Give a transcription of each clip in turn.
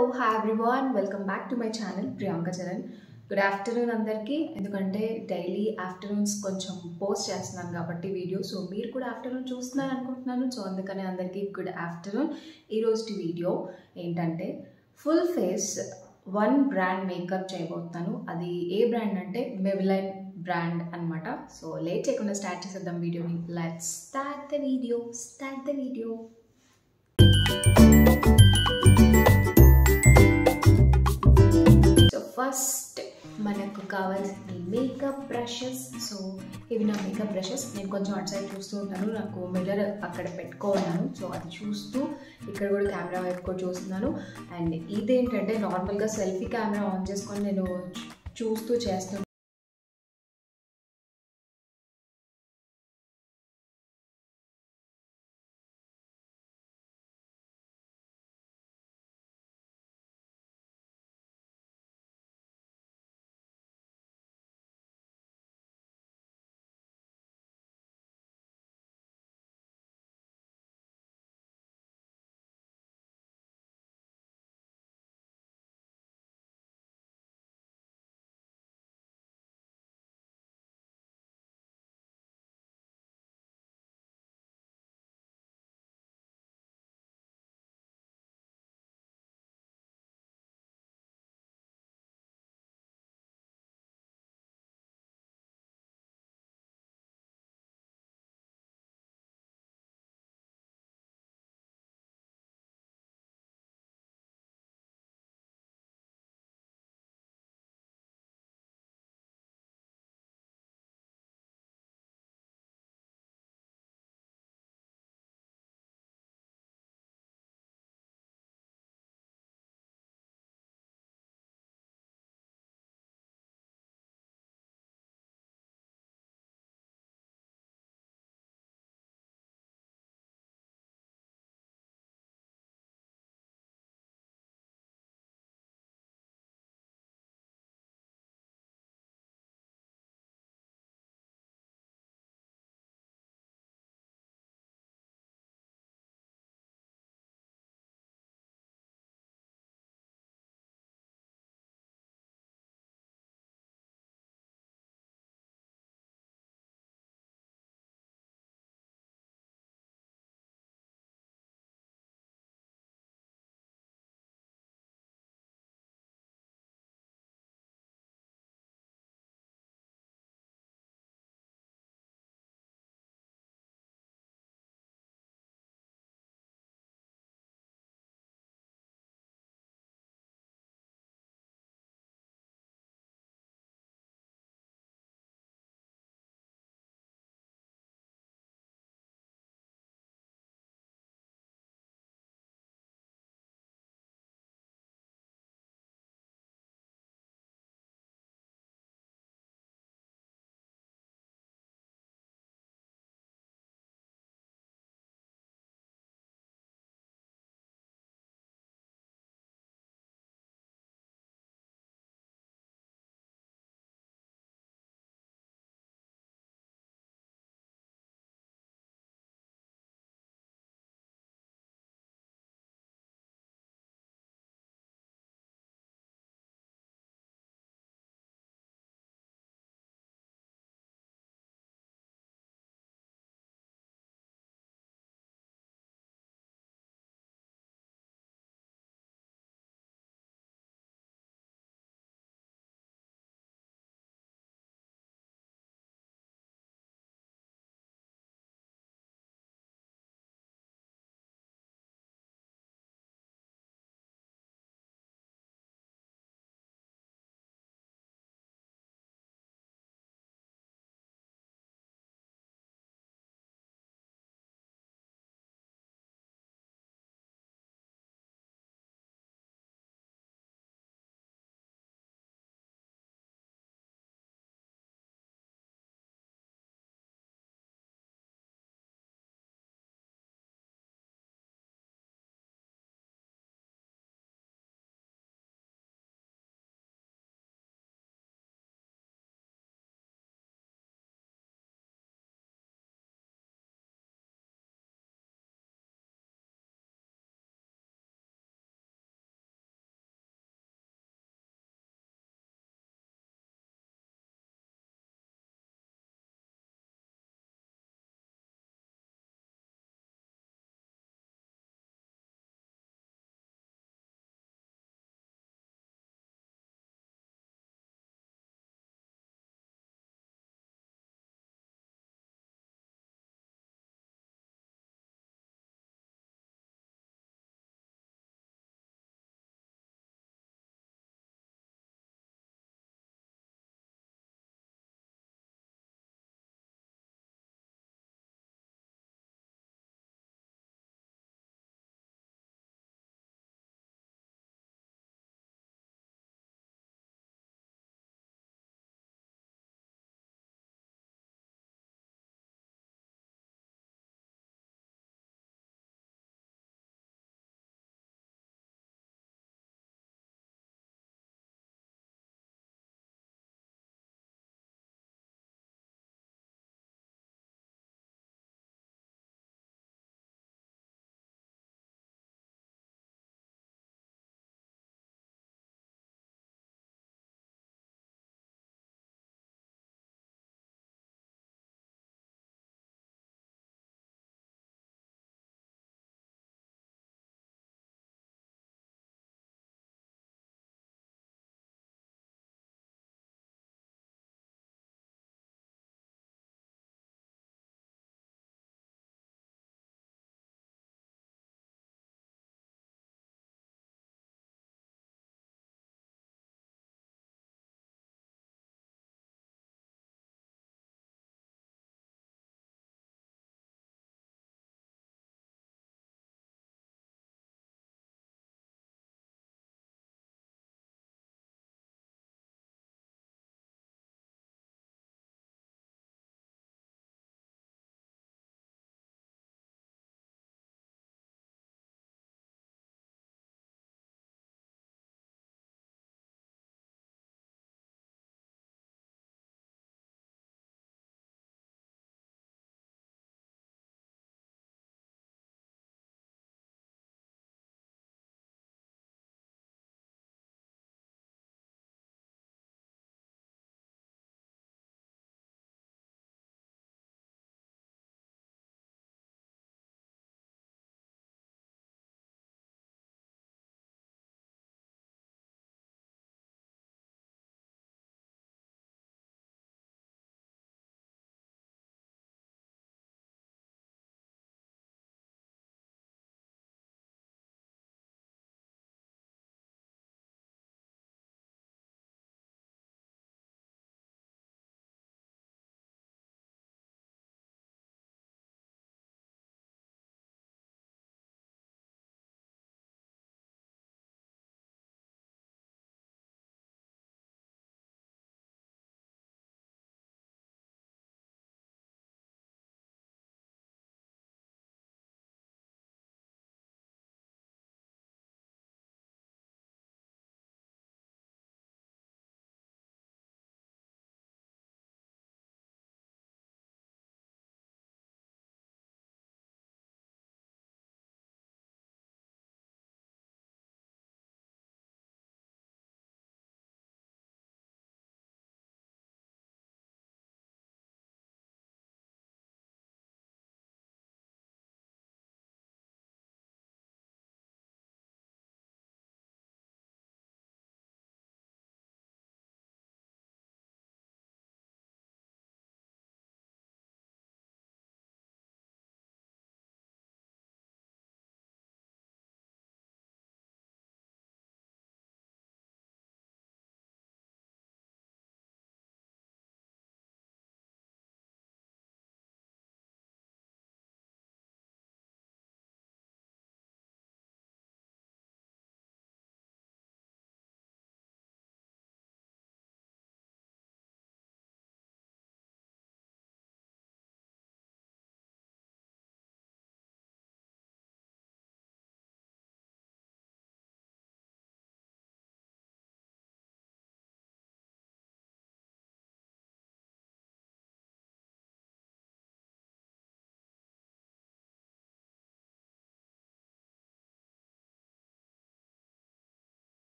hi everyone welcome back to my channel Priyanka Charan good afternoon అందరికీ ఎందుకంటే daily afternoons కొంచెం post చేస్తున్నాను కాబట్టి వీడియో సో మీరు కూడా ఆఫ్టర్నూన్ చూస్తున్నారు అనుకుంటున్నాను సో అందుకనే అందరికీ గుడ్ ఆఫ్టర్నూన్ ఈరోజు వీడియో ఏంటంటే full face one brand makeup చేయబోతున్నాను అది ఏ బ్రాండ్ అంటే మెబిలైన్ బ్రాండ్ అన్నమాట సో లేట్ చేయకుండా స్టార్ట్ చేసేద్దాం వీడియోని let's start the video start the video so first మనకు కావాల్సిన మేకప్ బ్రషెస్ సో ఇవి నా మేకప్ బ్రషెస్ నేను కొంచెం అటు సైడ్ చూస్తూ ఉంటాను నాకు మిర్రర్ అక్కడ పెట్టుకున్నాను సో అది చూస్తూ ఇక్కడ కూడా కెమెరా వైపు కూడా చూస్తున్నాను అండ్ ఇదేంటంటే నార్మల్గా సెల్ఫీ కెమెరా ఆన్ చేసుకొని నేను చూస్తూ చేస్తున్నాను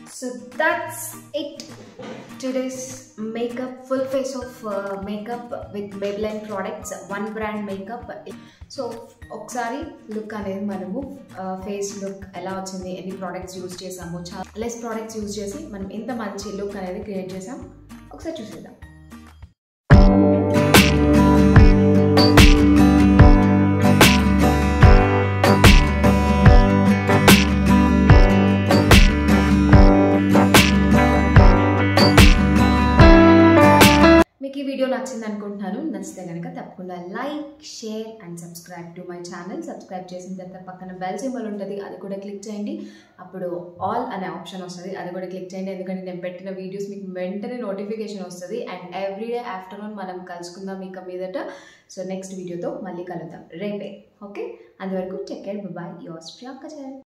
so that's it today's makeup full face of makeup with Maybelline products one brand makeup so ఒకసారి లుక్ అనేది మనము ఫేస్ లుక్ ఎలా వచ్చింది ఎన్ని ప్రోడక్ట్స్ యూజ్ చేసాము చాలా లెస్ ప్రోడక్ట్స్ యూజ్ చేసి మనం ఇంత మంచి లుక్ అనేది క్రియేట్ చేసాం ఒకసారి చూసేద్దాం మీకు ఈ వీడియో నచ్చింది అనుకుంటున్నాను నచ్చితే కనుక తప్పకుండా like share and subscribe to my channel subscribe చేసిన తర్వాత పక్కన బెల్ సింబల్ ఉంటుంది అది కూడా క్లిక్ చేయండి అప్పుడు ఆల్ అనే ఆప్షన్ వస్తుంది అది కూడా క్లిక్ చేయండి ఎందుకంటే నేను పెట్టిన వీడియోస్ మీకు వెంటనే నోటిఫికేషన్ వస్తుంది అండ్ ఎవ్రీడే ఆఫ్టర్నూన్ మనం కలుసుకుందాం ఇక మీదట సో నెక్స్ట్ వీడియోతో మళ్ళీ కలుద్దాం రేపే ఓకే అంతవరకు take care bye yours Priyanka Charan